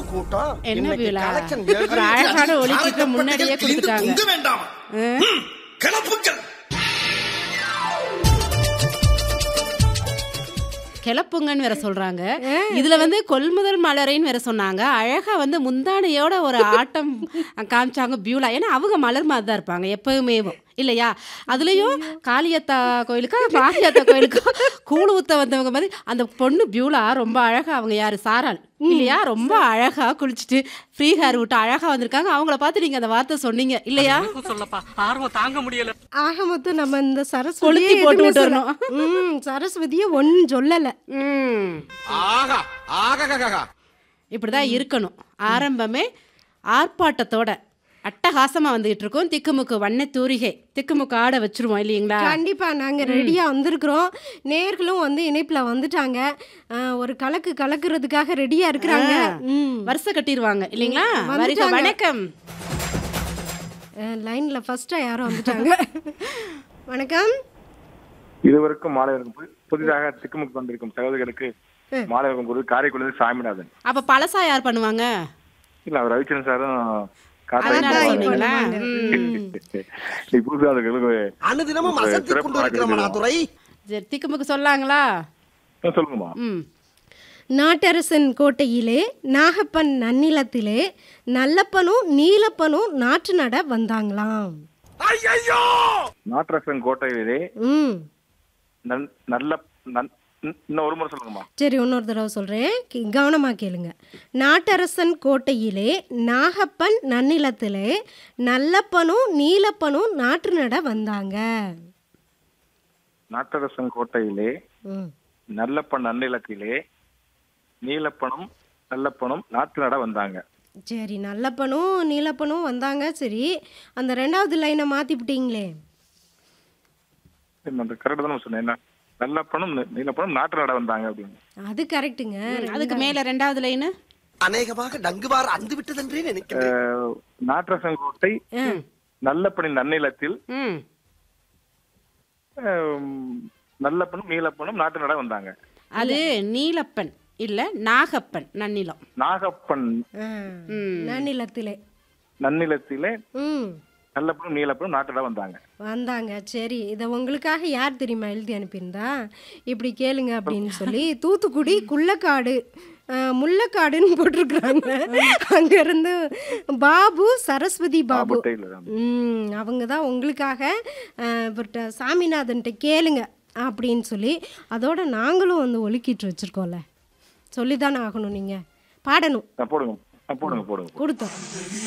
கூட்டம் என்ன இன்னைக்கு விழா? collection ஒரு எழுதி அழகான வச்சு ஒலிக்கிட்ட முன்னாடியே கொடுத்துட்டாங்க தொங்க வேண்டாம் ம், கிளப்புக்கள் கிளப்புங்கன்னு வேற சொல்றாங்க இதுல வந்து கொள்முதல் மலரைன்னு வேற சொன்னாங்க அழகா வந்து முந்தானையோட ஒரு ஆட்டம் காமிச்சாங்க பியூலா ஏன்னா அவங்க மலர் மாதிரி தான் இருப்பாங்க எப்பவுமே இல்லையா அதுலயும் காளியத்தா கோயிலுக்கா மாரியாத்தா கோயிலுக்கா கூழ் ஊத்த வந்தவங்க மாதிரி அந்த பொண்ணு பியூலா ரொம்ப அழகா அவங்க யாரு சாராள் இல்லையா ரொம்ப அழகா குளிச்சுட்டு ஃப்ரீ ஹேர் விட்டு அழகா வந்திருக்காங்க அவங்கள பார்த்து நீங்க அந்த வார்த்தை சொன்னீங்க இல்லையா சொல்லப்பா ஆர்வம் தாங்க முடியல ஆக மொத்தம் நம்ம இந்த சரஸ்வதியை கொளுத்தி போட்டு எதுவுமே விட்டுறணும். சொல்ல- ம் சரஸ்வதியை ஒன்றும் சொல்லலை ம் ஆகா ஆகா இப்படிதான் இருக்கணும் ஆரம்பமே ஆர்ப்பாட்டத்தோட அட்டகாசமா வந்துகிட்டு இருக்கோம் திக்குமுக்கு வண்ண தூரிகை திக்குமுக்கு ஆட வச்சிருவோம் இல்லைங்களா கண்டிப்பா நாங்க ரெடியா வந்திருக்கிறோம் நேர்களும் வந்து இணைப்புல வந்துட்டாங்க ஆஹ், ஒரு கலக்கு கலக்குறதுக்காக ரெடியா இருக்கிறாங்க ம். வருஷம் கட்டிடுவாங்க இல்லைங்களா வருக வந்துட்டாங்க. வணக்கம் அஹ், லைன்ல ஃபர்ஸ்டா யாரும் வந்துட்டாங்க வணக்கம் இதுவரைக்கும் மாலை வணக்கம். புதி- புதிதாக திக்குமுக்கு வந்திருக்கும் சகோதரர்களுக்கு மாலை வணக்கம் குரு காரைக்குடி சாமிநாதன் அப்ப பழசா யார் பண்ணுவாங்க இல்ல அவர் ரவிச்சந்திரன் சாரும் அதனால காத்தாடி சொன்னீங்களா பண்ணுவாங்க. ம். நீ புதுசாக அனுதினமும் ஒரு அசத்தி சிறப்பு கொண்டு இருக்கிறோம் வணக்கம் துறை சரி திக்குமுக்கு சொல்லாங்களா சொல்லுங்கம்மா ம் நாட்டரசன் கோட்டையிலே நாகப்பன் நன்னிலத்திலே நல்லப்பனும் நீலப்பனும் நாற்று நட வந்தாங்களாம் ஐயோ நாட்டரசன் கோட்டையிலே ம் நன்- நல்ல நன்- இன்னும் இன்னும் ஒரு முறை சொல்லுங்கம்மா சரி இன்னொரு தடவை சொல்கிறேன் கவனமாக கேளுங்க நாட்டரசன் கோட்டையிலே நாகப்பன் நன்னிலத்திலே நல்லப்பனும் நீலப்பனும் நாற்று நட வந்தாங்க நாட்டரசன் கோட்டையிலே ம் நல்லப்பன் நன்னிலத்திலே நீலப்பனும் நல்லப்பனும் நாட்டு நட வந்தாங்க சரி நல்லப்பனும் நீலப்பனும் வந்தாங்க சரி அந்த ரெண்டாவது லைனை மாற்றிவிட்டீங்களே அந்த கரெக்ட் தான் சொன்னேன் என்ன நல்லப்பனும் நீ- நீலப்பனும் நாட்டு நட வந்தாங்க அப்படின்னு அது கரெக்டுங்க அதுக்கு மேல ரெண்டாவது லைனு அநேகமாக டங்குவார் அந்து விட்டதென்றே நினைக்கிறேன் அஹ், நாட்டரசன் கோட்டை நல்லப்பனின் நன்னிலத்தில் ம் அஹ், நல்லப்பனும் நீலப்பனும் நாட்டு நட வந்தாங்க அது நீலப்பன் இல்ல நாகப்பன் நன்னிலம் நாகப்பன் ஆ, ம் நன்னிலத்திலே நன்னிலத்திலே ம் நல்லப்பனும் நீலப்பனும் நாட்டு நட வந்தாங்க வந்தாங்க சரி இதை உங்களுக்காக யார் தெரியுமா எழுதி அனுப்பியிருந்தா இப்படி கேளுங்க அப்படின்னு சொல்லி தூத்துக்குடி குள்ளக்காடு அஹ், முள்ளக்காடுன்னு போட்டிருக்கிறாங்க அங்கேருந்து பாபு சரஸ்வதி பாபு பாபு டெய்லர் ம் அவங்க தான் உங்களுக்காக அஹ், இவர்ட்ட சாமிநாதன்ட்ட கேளுங்க அப்படின்னு சொல்லி அதோட நாங்களும் வந்து ஒலுக்கிட்டு வச்சுருக்கோம்ல சொல்லி தானே ஆகணும் நீங்கள் பாடணும் போடுங்க அஹ், போடுங்க போடுங்க கொடுத்தோம்